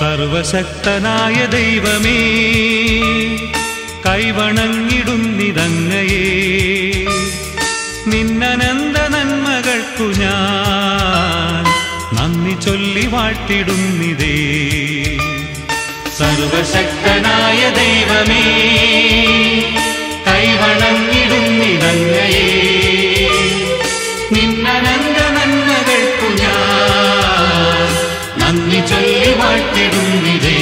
സർവശക്തനായ ദൈവമേ കൈവണങ്ങിടുന്നിതങ്ങയെ നിന്നനന്ത നന്മകൾക്കു ഞാൻ നന്ദി ചൊല്ലി വാഴ്ത്തിടുന്നിതേ സർവശക്തനായ ദൈവമേ കൈവണങ്ങിടുന്നിതങ്ങയെ നിന്നനന്ത നന്മകൾക്കു ഞാൻ നന്ദി ചൊല്ലി വാഴ്ത്തിടുന്നിതേ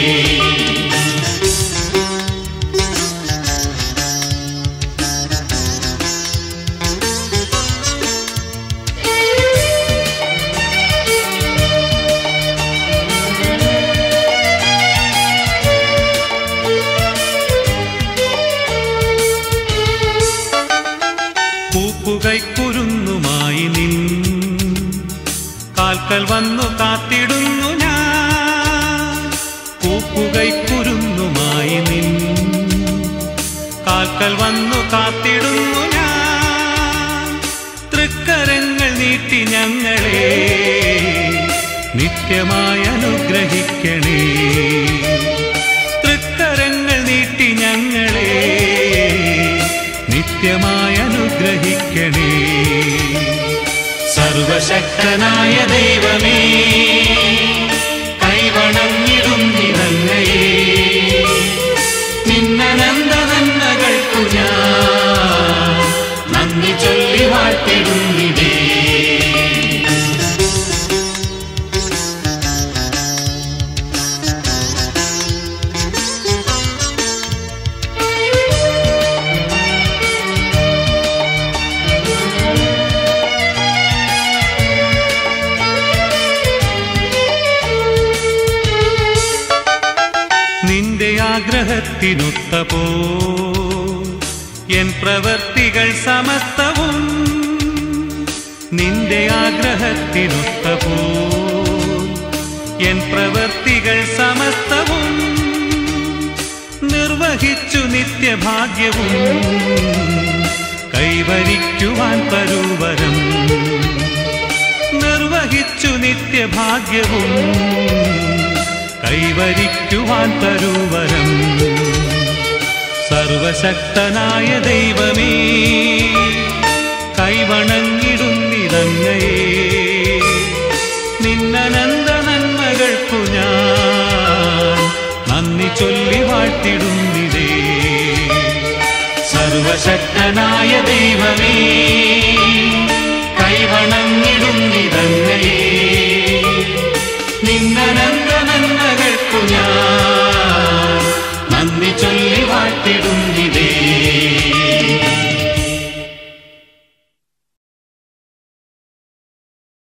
പൂപ്പുകൈക്കുരുന്നുമായി നിൻ കാൽക്കൽ വന്നു കാത്തിടുന്നു ഞാൻ പൂപ്പുകൈക്കുരുന്നുമായി നിൻ കാൽക്കൽ വന്നു കാത്തിടുന്നു ഞാൻ തൃക്കരങ്ങൾ നീട്ടി ഞങ്ങളെ നിത്യമായി അനുഗ്രഹിക്കണേ തൃക്കരങ്ങൾ നീട്ടി ഞങ്ങളെ നിത്യമായി അനുഗ്രഹിക്കണേ സർവശക്തനായ ദൈവമേ കൈവണങ്ങിടുന്നിതങ്ങയെ നിന്നനന്ത നന്മകൾക്കു ഞാൻ നന്ദി ചൊല്ലി വാഴ്ത്തിടുന്നിതേ നിന്റെ ആഗ്രഹത്തിനൊത്ത പോ എൻ പ്രവർത്തികൾ സമസ്തവും നിന്റെ ആഗ്രഹത്തിനൊത്ത പോ എൻ പ്രവർത്തികൾ സമസ്തവും നിർവഹിച്ചു നിത്യഭാഗ്യവും കൈവരിക്കുവാൻ തരുവരം നിർവഹിച്ചു നിത്യഭാഗ്യവും കൈവരിക്കുവാൻ തരുവരം സർവശക്തനായ ദൈവമേ കൈവണങ്ങിടുന്നിതങ്ങയെ നിന്നനന്ത നന്മകൾക്കു ഞാൻ നന്ദി ചൊല്ലി വാഴ്ത്തിടുന്നിതേ സർവശക്തനായ ദൈവമേ കൈവണങ്ങിടുന്നിതങ്ങയെ നിന്നനന്ത നന്മകൾക്കു ഞാൻ